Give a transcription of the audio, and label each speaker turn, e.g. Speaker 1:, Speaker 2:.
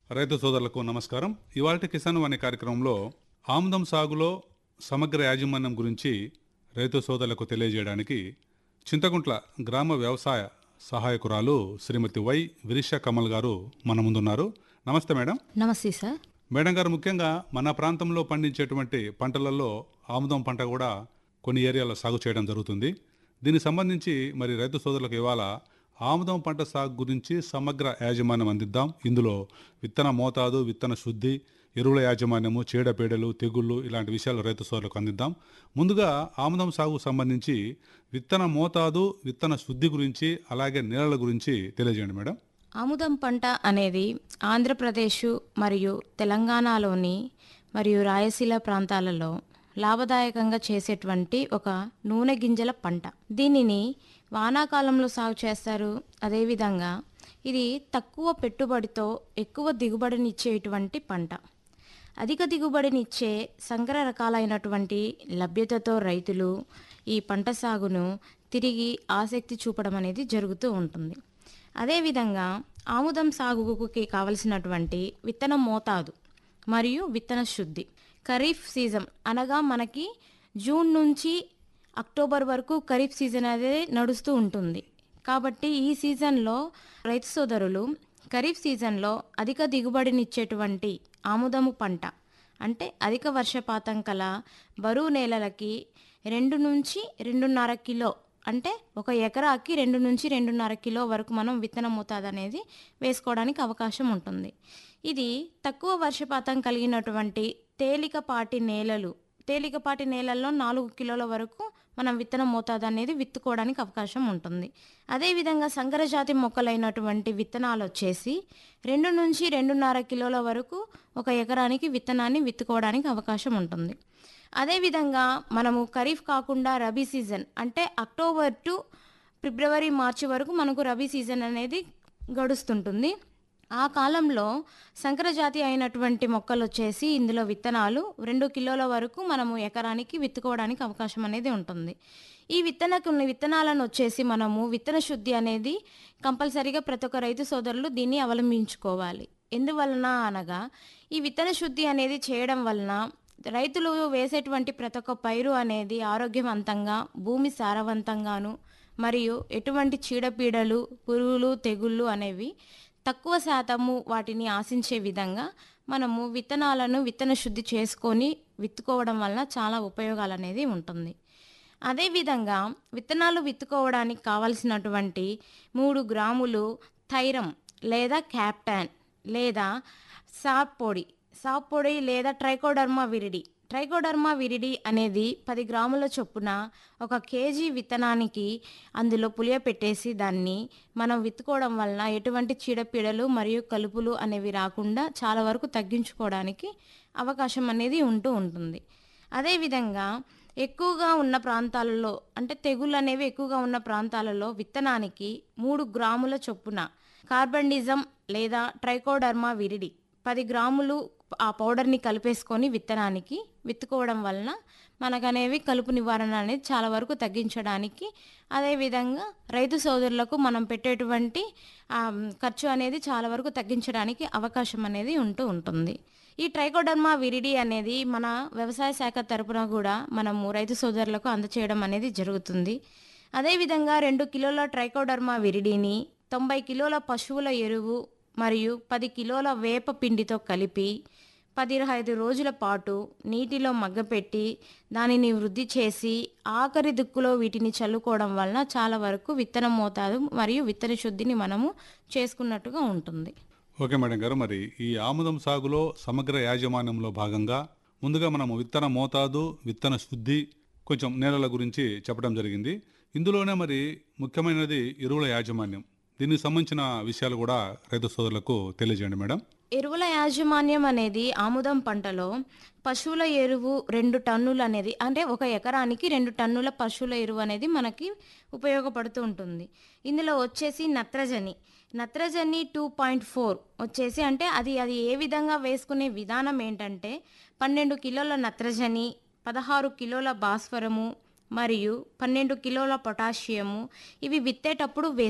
Speaker 1: రైతు సోదరులకు నమస్కారం ఇవాళ కిసాన్ అనే కార్యక్రమంలో ఆముదం సాగులో సమగ్ర యాజమాన్యం గురించి రైతు సోదరులకు తెలియజేయడానికి చింతకుంట్ల గ్రామ వ్యవసాయ సహాయకురాలు శ్రీమతి వై విరిష కమల్ గారు మన ముందున్నారు నమస్తే మేడం
Speaker 2: నమస్తే సార్
Speaker 1: మేడం గారు ముఖ్యంగా మన ప్రాంతంలో పండించేటువంటి పంటలలో ఆముదం పంట కూడా కొన్ని ఏరియాలో సాగు చేయడం జరుగుతుంది దీనికి సంబంధించి మరి రైతు సోదరులకు ఇవాళ ఆముదం పంట సాగు గురించి సమగ్ర యాజమాన్యం అందిద్దాం ఇందులో విత్తన మోతాదు విత్తన శుద్ధి ఎరువుల యాజమాన్యము చీడపీడలు తెగుళ్ళు ఇలాంటి విషయాలు రైతు సోదరులకు అందిద్దాం ముందుగా ఆముదం సాగుకు సంబంధించి విత్తన మోతాదు విత్తన శుద్ధి గురించి అలాగే నీళ్ళ గురించి తెలియజేయండి మేడం
Speaker 2: ఆముదం పంట అనేది ఆంధ్రప్రదేశ్ మరియు తెలంగాణలోని మరియు రాయలసీమ ప్రాంతాలలో లాభదాయకంగా చేసేటువంటి ఒక నూనె గింజల పంట దీనిని వానాకాలంలో సాగు చేస్తారు అదేవిధంగా ఇది తక్కువ పెట్టుబడితో ఎక్కువ దిగుబడినిచ్చేటువంటి పంట అధిక దిగుబడినిచ్చే సంకర రకాలైనటువంటి లభ్యతతో రైతులు ఈ పంట సాగును తిరిగి ఆసక్తి చూపడం అనేది జరుగుతూ ఉంటుంది అదేవిధంగా ఆముదం సాగుకి కావలసినటువంటి విత్తన మోతాదు మరియు విత్తన శుద్ధి ఖరీఫ్ సీజన్ అనగా మనకి జూన్ నుంచి అక్టోబర్ వరకు ఖరీఫ్ సీజన్ అనేది నడుస్తూ ఉంటుంది కాబట్టి ఈ సీజన్లో రైతు సోదరులు ఖరీఫ్ సీజన్లో అధిక దిగుబడినిచ్చేటువంటి ఆముదము పంట అంటే అధిక వర్షపాతం కల బరువు నేలలకి రెండు నుంచి రెండున్నర కిలో అంటే ఒక ఎకరాకి రెండు నుంచి రెండున్నర కిలో వరకు మనం విత్తన మోతాదు అనేది వేసుకోవడానికి అవకాశం ఉంటుంది ఇది తక్కువ వర్షపాతం కలిగినటువంటి తేలికపాటి నేలలు తేలికపాటి నేలల్లో నాలుగు కిలోల వరకు మనం విత్తన మోతాదు అనేది విత్తుకోవడానికి అవకాశం ఉంటుంది అదేవిధంగా సంకరజాతి మొక్కలైనటువంటి విత్తనాలు వచ్చేసి రెండు నుంచి రెండున్నర కిలోల వరకు ఒక ఎకరానికి విత్తనాన్ని విత్తుకోవడానికి అవకాశం ఉంటుంది అదేవిధంగా మనము ఖరీఫ్ కాకుండా రబీ సీజన్ అంటే అక్టోబర్ టు ఫిబ్రవరి మార్చి వరకు మనకు రబీ సీజన్ అనేది గడుస్తుంటుంది ఆ కాలంలో సంకరజాతి అయినటువంటి మొక్కలు వచ్చేసి ఇందులో విత్తనాలు రెండు కిలోల వరకు మనము ఎకరానికి విత్తుకోవడానికి అవకాశం అనేది ఉంటుంది ఈ విత్తనకు విత్తనాలను వచ్చేసి మనము విత్తన శుద్ధి అనేది కంపల్సరీగా ప్రతి ఒక్క రైతు సోదరులు దీన్ని అవలంబించుకోవాలి ఎందువలన అనగా ఈ విత్తన శుద్ధి అనేది చేయడం వలన రైతులు వేసేటువంటి ప్రతి ఒక్క పైరు అనేది ఆరోగ్యవంతంగా భూమి సారవంతంగాను మరియు ఎటువంటి చీడపీడలు పురుగులు తెగుళ్ళు అనేవి తక్కువ శాతము వాటిని ఆశించే విధంగా మనము విత్తనాలను విత్తన శుద్ధి చేసుకొని విత్తుకోవడం వలన చాలా ఉపయోగాలు అనేది ఉంటుంది అదేవిధంగా విత్తనాలు విత్తుకోవడానికి కావలసినటువంటి మూడు గ్రాములు థైరం లేదా క్యాప్టాన్ లేదా సాప్ పొడి సాప్ పొడి లేదా ట్రైకోడర్మా విరిడి ట్రైకోడర్మా విరిడి అనేది పది గ్రాముల చొప్పున ఒక కేజీ విత్తనానికి అందులో పులియపెట్టేసి దాన్ని మనం విత్తుకోవడం వలన ఎటువంటి చీడపీడలు మరియు కలుపులు అనేవి రాకుండా చాలా వరకు తగ్గించుకోవడానికి అవకాశం అనేది ఉంటూ ఉంటుంది అదేవిధంగా ఎక్కువగా ఉన్న ప్రాంతాలలో అంటే తెగుళ్ళు అనేవి ఎక్కువగా ఉన్న ప్రాంతాలలో విత్తనానికి మూడు గ్రాముల చొప్పున కార్బండిజం లేదా ట్రైకోడర్మా విరిడి పది గ్రాములు ఆ పౌడర్ని కలిపేసుకొని విత్తనానికి విత్తుకోవడం వలన మనకనేవి కలుపు నివారణ అనేది చాలా వరకు తగ్గించడానికి అదేవిధంగా రైతు సోదరులకు మనం పెట్టేటువంటి ఆ, ఖర్చు అనేది చాలా వరకు తగ్గించడానికి అవకాశం అనేది ఉంటూ ఉంటుంది ఈ ట్రైకోడర్మా విరిడి అనేది మన వ్యవసాయ శాఖ తరపున కూడా మనము రైతు సోదరులకు అందచేయడం అనేది జరుగుతుంది అదేవిధంగా రెండు కిలోల ట్రైకోడర్మా విరిడిని తొంభై కిలోల పశువుల ఎరువు మరియు పది కిలోల వేప పిండితో కలిపి పదిహైదు రోజుల పాటు నీటిలో మగ్గపెట్టి దానిని వృద్ధి చేసి ఆఖరి దిక్కులో వీటిని చల్లుకోవడం వలన చాలా వరకు విత్తన మోతాదు మరియు విత్తన శుద్ధిని మనము చేసుకున్నట్టుగా ఉంటుంది
Speaker 1: ఓకే మేడం గారు మరి ఈ ఆముదం సాగులో సమగ్ర యాజమాన్యంలో భాగంగా ముందుగా మనము విత్తన మోతాదు విత్తన శుద్ధి కొంచెం నేలల గురించి చెప్పడం జరిగింది ఇందులోనే మరి ముఖ్యమైనది ఎరువుల యాజమాన్యం దీనికి సంబంధించిన విషయాలు కూడా రైతు సోదరులకు తెలియజేయండి మేడం
Speaker 2: ఎరువుల యాజమాన్యం అనేది ఆముదం పంటలో పశువుల ఎరువు రెండు టన్నులు అనేది అంటే ఒక ఎకరానికి రెండు టన్నుల పశువుల ఎరువు అనేది మనకి ఉపయోగపడుతూ ఉంటుంది ఇందులో వచ్చేసి నత్రజని నత్రజని టూ పాయింట్ ఫోర్ వచ్చేసి అంటే అది అది ఏ విధంగా వేసుకునే విధానం ఏంటంటే పన్నెండు కిలోల నత్రజని పదహారు కిలోల భాస్వరము మరియు పన్నెండు కిలోల పొటాషియము ఇవి విత్తేటప్పుడు వేసుకోవాలి